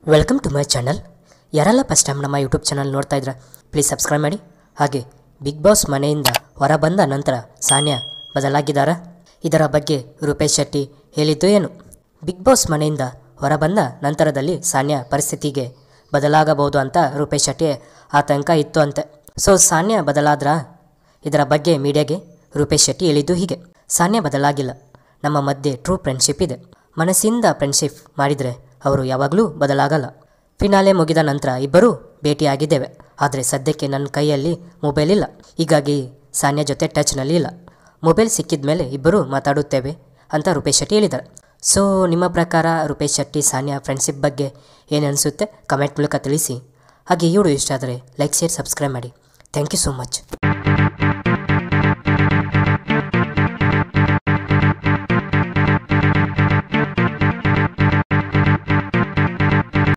welcome to my channel ಯಾರೆಲ್ಲ first time ನಮ್ಮ YouTube channel ನೋಡ್ತಾ ಇದ್ರ ಪ್ಲೀಸ್ ಸಬ್ಸ್ಕ್ರೈಬ್ ಮಾಡಿ ಹಾಗೆ ಬಿಗ್ ಬಾಸ್ ಮನೆಯಿಂದ ಹೊರ ಬಂದ ನಂತರ ಸಾನ್ಯಾ ಬದಲಾಗಿದ್ದಾರಾ ಇದರ ಬಗ್ಗೆ ರೂಪೇಶ್ ಶೆಟ್ಟಿ ಹೇಳಿದ್ದು ಏನು ಬಿಗ್ ಬಾಸ್ ಮನೆಯಿಂದ ಹೊರ ಬಂದ ನಂತರದಲ್ಲಿ ಸಾನ್ಯಾ ಪರಿಸ್ಥಿತಿಗೆ ಬದಲಾಗಬಹುದು ಅಂತ ರೂಪೇಶ್ ಶೆಟ್ಟಿ ಆತಂಕ ಇತ್ತು ಅಂತೆ ಸೊ ಸಾನ್ಯಾ ಬದಲಾದ್ರ ಇದರ ಬಗ್ಗೆ ಮೀಡಿಯಾಗೆ ರೂಪೇಶ್ ಶೆಟ್ಟಿ ಹೇಳಿದ್ದು ಹೀಗೆ ಸಾನ್ಯಾ ಬದಲಾಗಿಲ್ಲ ನಮ್ಮ ಮಧ್ಯೆ ಟ್ರೂ ಫ್ರೆಂಡ್ಶಿಪ್ ಇದೆ ಮನಸ್ಸಿಂದ ಫ್ರೆಂಡ್ಶಿಪ್ ಮಾಡಿದರೆ ಅವರು ಯಾವಾಗಲೂ ಬದಲಾಗಲ್ಲ ಫಿನಾಲೆ ಮುಗಿದ ನಂತರ ಇಬ್ಬರೂ ಭೇಟಿಯಾಗಿದ್ದೇವೆ ಆದರೆ ಸದ್ಯಕ್ಕೆ ನನ್ನ ಕೈಯಲ್ಲಿ ಮೊಬೈಲ್ ಇಲ್ಲ ಹೀಗಾಗಿ ಸಾನ್ಯಾ ಜೊತೆ ಟಚ್ನಲ್ಲಿ ಇಲ್ಲ ಮೊಬೈಲ್ ಸಿಕ್ಕಿದ ಮೇಲೆ ಇಬ್ಬರೂ ಮಾತಾಡುತ್ತೇವೆ ಅಂತ ರೂಪೇಶ್ ಶೆಟ್ಟಿ ಹೇಳಿದ್ದಾರೆ ಸೊ ನಿಮ್ಮ ಪ್ರಕಾರ ರೂಪೇಶ್ ಶೆಟ್ಟಿ ಸಾನ್ಯಾ ಫ್ರೆಂಡ್ಶಿಪ್ ಬಗ್ಗೆ ಏನು ಅನಿಸುತ್ತೆ ಕಮೆಂಟ್ ಮೂಲಕ ತಿಳಿಸಿ ಹಾಗೆ ಈ ವಿಡಿಯೋ ಇಷ್ಟ ಆದರೆ ಲೈಕ್ ಶೇರ್ ಸಬ್ಸ್ಕ್ರೈಬ್ ಮಾಡಿ ಥ್ಯಾಂಕ್ ಯು ಸೋ ಮಚ್